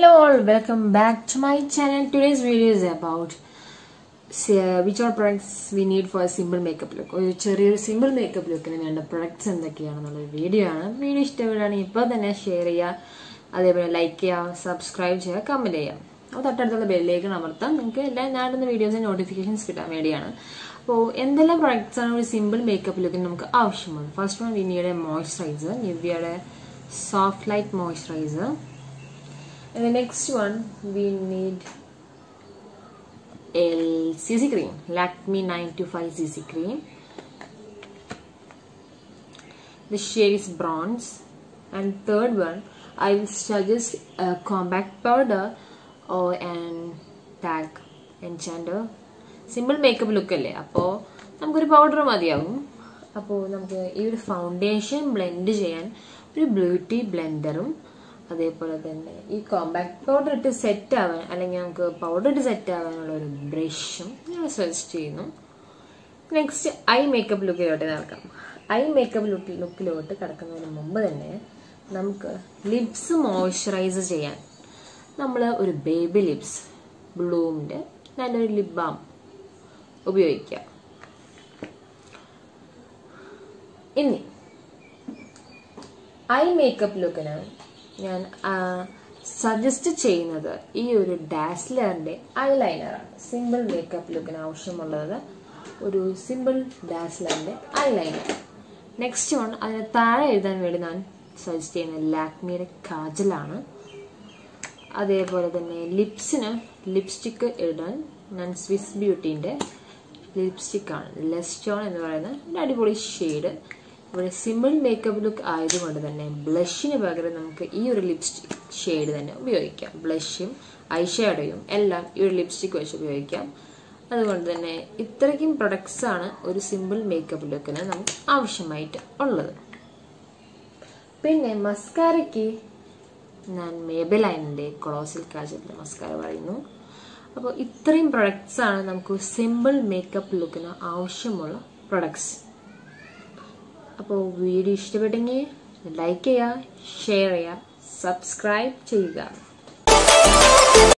Hello all, welcome back to my channel. Today's video is about uh, which are products we need for a simple makeup look. ഒരു ചെറിയൊരു simple makeup ലുക്കിന് വേണ്ട products എന്തൊക്കെയാണെന്നുള്ള video ആണ് video ഇഷ്ടപ്പെടുകയാണെങ്കിൽ ഇപ്പോൾ തന്നെ ഷെയർ ചെയ്യുക അതേപോലെ ലൈക്ക് ചെയ്യുക സബ്സ്ക്രൈബ് ചെയ്യുക കമൻറ്റ് ചെയ്യുക അപ്പോൾ തൊട്ടടുത്തുള്ള ബെല്ലിലേക്ക് അമർത്താം നിങ്ങൾക്ക് എല്ലാ ഞാനിടുന്ന വീഡിയോസിന് നോട്ടിഫിക്കേഷൻസ് കിട്ടാൻ വേണ്ടിയാണ് അപ്പോൾ എന്തെല്ലാം products ആണ് ഒരു സിമ്പിൾ മേക്കപ്പ് ലുക്കിന് നമുക്ക് ആവശ്യമുള്ളത് ഫസ്റ്റ് വൺ വിനിയുടെ മോയ്സ്ചറൈസർ നിവ്യയുടെ soft light moisturiser And the next one, we need a CC cream, Lakme 925 CC cream. The shade is bronze. And third one, I will suggest a compact powder or an tag enchanter. Simple makeup look അല്ലേ അപ്പോൾ നമുക്കൊരു powder മതിയാവും അപ്പോൾ നമുക്ക് ഈ ഒരു foundation blend ചെയ്യാൻ ഒരു ബ്യൂട്ടി ബ്ലെൻഡറും അതേപോലെ തന്നെ ഈ കോമ്പാക്ട് പൗഡർ ഇട്ട് സെറ്റ് ആവാൻ അല്ലെങ്കിൽ നമുക്ക് പൗഡർ ഇട്ട് സെറ്റ് ആവാനുള്ള ഒരു ബ്രഷും ഞാൻ സജസ്റ്റ് ചെയ്യുന്നു നെക്സ്റ്റ് ഐ മേക്കപ്പ് ലുക്കിലോട്ട് നടക്കാം ഐ മേക്കപ്പ് ലുക്ക് ലുക്കിലോട്ട് കിടക്കുന്നതിന് മുമ്പ് തന്നെ നമുക്ക് ലിപ്സ് മോയ്സ്ചറൈസ് ചെയ്യാൻ നമ്മൾ ഒരു ബേബി ലിപ്സ് ബ്ലൂമിൻ്റെ നല്ലൊരു ലിപ് ബാം ഉപയോഗിക്കാം ഇനി ഐ മേക്കപ്പ് ലുക്കിന് ഞാൻ സജസ്റ്റ് ചെയ്യുന്നത് ഈ ഒരു ഡാസ്ലറിന്റെ ഐലൈനറാണ് സിമ്പിൾ മേക്കപ്പ് ലുക്കിന് ആവശ്യമുള്ളത് ഒരു സിമ്പിൾ ഡാസ്ലറിന്റെ ഐലൈനർ നെക്സ്റ്റ് വൺ അതിന് താഴെ എഴുതാൻ വേണ്ടി ഞാൻ സജസ്റ്റ് ചെയ്യുന്നത് ലാക്മിയുടെ കാജലാണ് അതേപോലെ തന്നെ ലിപ്സിന് ലിപ്സ്റ്റിക്ക് ഇടാൻ ഞാൻ സ്വിസ് ബ്യൂട്ടീൻ്റെ ലിപ്സ്റ്റിക്കാണ് ലെസ്റ്റോൺ എന്ന് പറയുന്ന ഒരു അടിപൊളി ഷെയ്ഡ് ഇവിടെ സിമ്പിൾ മേക്കപ്പ് ലുക്ക് ആയതുകൊണ്ട് തന്നെ ബ്ലഷിന് പകരം നമുക്ക് ഈ ഒരു ലിപ്സ്റ്റിക് ഷെയ്ഡ് തന്നെ ഉപയോഗിക്കാം ബ്ലഷും ഐഷാഡോയും എല്ലാം ഈ ഒരു ലിപ്സ്റ്റിക് വെച്ച് ഉപയോഗിക്കാം അതുകൊണ്ട് തന്നെ ഇത്രയ്ക്കും പ്രൊഡക്ട്സ് ആണ് ഒരു സിമ്പിൾ മേക്കപ്പ് ലുക്കിന് നമുക്ക് ആവശ്യമായിട്ട് ഉള്ളത് പിന്നെ മസ്കാരയ്ക്ക് ഞാൻ മേബലൈനിൻ്റെ കൊളോസിൽ കാജലിൻ്റെ മസ്കാര പറയുന്നു അപ്പോൾ ഇത്രയും പ്രൊഡക്ട്സ് ആണ് നമുക്ക് സിമ്പിൾ മേക്കപ്പ് ലുക്കിന് ആവശ്യമുള്ള പ്രൊഡക്ട്സ് അപ്പോൾ വീഡിയോ ഇഷ്ടപ്പെട്ടെങ്കിൽ ലൈക്ക് ചെയ്യുക ഷെയർ ചെയ്യുക സബ്സ്ക്രൈബ് ചെയ്യുക